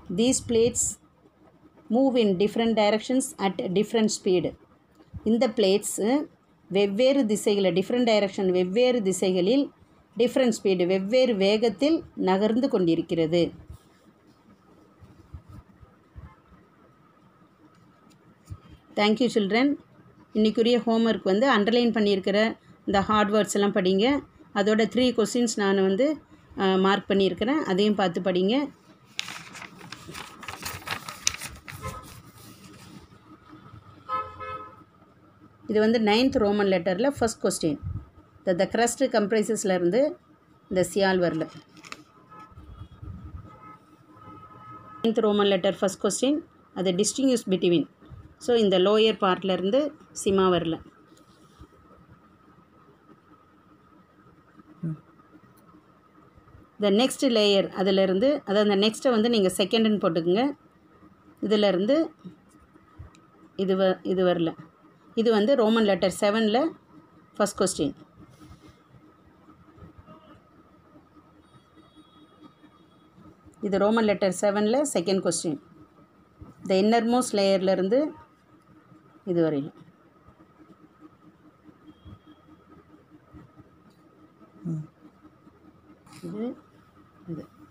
these plates move in different directions at different speed இந்த plates வெவ்வேறு திசைகளில் different direction வெவ்வேறு திசைகளில் டிஃப்ரெண்ட் ஸ்பீடு வெவ்வேறு வேகத்தில் நகர்ந்து கொண்டிருக்கிறது தேங்க்யூ சில்ட்ரன் இன்றைக்குரிய ஹோம்ஒர்க் வந்து அண்டர்லைன் பண்ணியிருக்கிற இந்த ஹார்ட் வேர்ட்ஸ் எல்லாம் படிங்க அதோட த்ரீ கொஸ்டின்ஸ் நான் வந்து மார்க் பண்ணியிருக்கிறேன் அதையும் பார்த்து படிங்க இது வந்து நைன்த் ரோமன் லெட்டரில் first question the the crust கம்ப்ரைசஸில் இருந்து இந்த சியால் வரல ninth Roman letter first question அது டிஸ்டிங்யூஸ் பிட்வீன் ஸோ இந்த லோயர் பார்ட்லேருந்து சிமா வரல த நெக்ஸ்ட் லேயர் அதிலிருந்து அதாவது அந்த நெக்ஸ்ட்டை வந்து நீங்கள் செகண்டுன்னு போட்டுக்குங்க இதிலிருந்து இது வ இது வரல இது வந்து ரோமன் லெட்டர் செவனில் ஃபஸ்ட் கொஸ்டின் இது ரோமன் லெட்டர் செவனில் செகண்ட் கொஸ்டின் த இன்னர்மோஸ்ட் லேயர்லேருந்து இது வரையும் இது இது